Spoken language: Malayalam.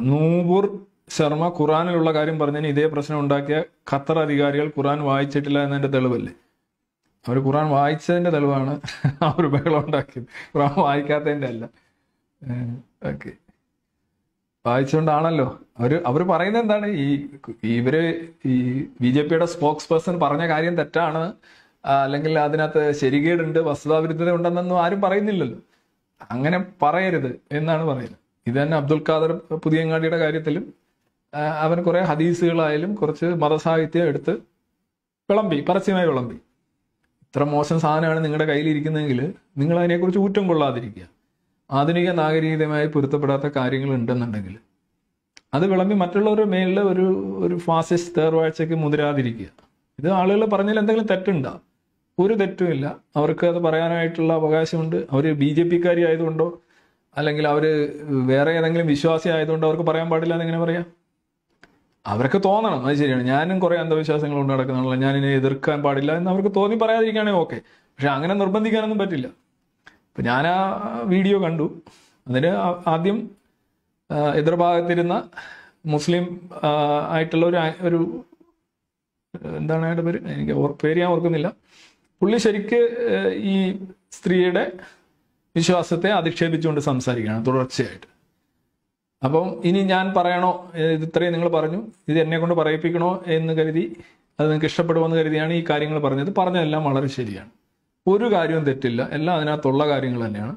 നൂപൂർ ശർമ്മ ഖുറാനിലുള്ള കാര്യം പറഞ്ഞതിന് ഇതേ പ്രശ്നം ഉണ്ടാക്കിയ ഖത്തർ അധികാരികൾ ഖുറാൻ വായിച്ചിട്ടില്ല എന്നതിന്റെ തെളിവല്ലേ അവർ ഖുറാൻ വായിച്ചതിന്റെ തെളിവാണ് അവർ ബഹളം ഉണ്ടാക്കിയത് ഖുറാൻ വായിക്കാത്തതിന്റെ അല്ല ഓക്കെ വായിച്ചുകൊണ്ടാണല്ലോ അവര് അവർ പറയുന്നത് എന്താണ് ഈ ഇവര് ഈ ബി ജെ പിയുടെ സ്പോക്സ് പേഴ്സൺ പറഞ്ഞ കാര്യം തെറ്റാണ് ആ, അല്ലെങ്കിൽ അതിനകത്ത് ശരികേടുണ്ട് വസ്തുതാവിരുദ്ധത ഉണ്ടെന്നൊന്നും ആരും പറയുന്നില്ലല്ലോ അങ്ങനെ പറയരുത് എന്നാണ് പറയുന്നത് ഇത് തന്നെ അബ്ദുൽ ഖാദർ പുതിയങ്ങാടിയുടെ കാര്യത്തിലും ആ, അവൻ കുറെ ഹദീസുകളായാലും കുറച്ച് മതസാഹിത്യം എടുത്ത് വിളമ്പി പരസ്യമായി വിളമ്പി ഇത്ര മോശം സാധനമാണ് നിങ്ങളുടെ കയ്യിലിരിക്കുന്നതെങ്കിൽ നിങ്ങൾ അതിനെക്കുറിച്ച് ഊറ്റം കൊള്ളാതിരിക്കുക ആധുനിക നാഗരികതയുമായി പൊരുത്തപ്പെടാത്ത കാര്യങ്ങൾ ഉണ്ടെന്നുണ്ടെങ്കിൽ അത് വിളമ്പി മറ്റുള്ളവരുടെ മേലിൽ ഒരു ഒരു ഫാസിസ്റ്റ് തേർവാഴ്ചയ്ക്ക് മുതിരാതിരിക്കുക ഇത് ആളുകൾ പറഞ്ഞാൽ എന്തെങ്കിലും തെറ്റുണ്ടോ ഒരു തെറ്റുമില്ല അവർക്ക് അത് പറയാനായിട്ടുള്ള അവകാശമുണ്ട് അവർ ബി ജെ പിക്കാരി ആയതുകൊണ്ടോ അല്ലെങ്കിൽ അവർ വേറെ ഏതെങ്കിലും വിശ്വാസി ആയതുകൊണ്ടോ അവർക്ക് പറയാൻ പാടില്ല എന്ന് എങ്ങനെ പറയാം അവർക്ക് തോന്നണം അത് ശരിയാണ് ഞാനും കുറെ അന്ധവിശ്വാസങ്ങൾ കൊണ്ട് നടക്കുന്നുള്ള ഞാൻ ഇതിനെ എതിർക്കാൻ പാടില്ല എന്ന് അവർക്ക് തോന്നി പറയാതിരിക്കുകയാണെങ്കിൽ ഓക്കെ പക്ഷെ അങ്ങനെ നിർബന്ധിക്കാനൊന്നും പറ്റില്ല ഇപ്പൊ ഞാൻ ആ വീഡിയോ കണ്ടു അതിന് ആ- ആദ്യം ആ, എതിർഭാഗത്തിരുന്ന മുസ്ലിം ആ, ആയിട്ടുള്ള ഒരു ആ- ഒരു എന്താണ് അയാളുടെ പേര് എനിക്ക് ഓർ- പേര് ഞാൻ ഓർക്കുന്നില്ല പുള്ളി ശരിക്ക് ഏഹ്, ഈ സ്ത്രീയുടെ വിശ്വാസത്തെ അധിക്ഷേപിച്ചുകൊണ്ട് സംസാരിക്കുകയാണ് തുടർച്ചയായിട്ട് അപ്പം ഇനി ഞാൻ പറയണോ ഏഹ്, ഇത് ഇത്രയും നിങ്ങൾ പറഞ്ഞു ഇത് എന്നെ കൊണ്ട് പറയിപ്പിക്കണോ എന്ന് കരുതി അത് നിങ്ങൾക്ക് ഇഷ്ടപ്പെടുമെന്ന് കരുതിയാണ് ഈ കാര്യങ്ങൾ പറഞ്ഞത് പറഞ്ഞതെല്ലാം വളരെ ശരിയാണ് ഒരു കാര്യവും തെറ്റില്ല എല്ലാം അതിനകത്തുള്ള കാര്യങ്ങൾ തന്നെയാണ്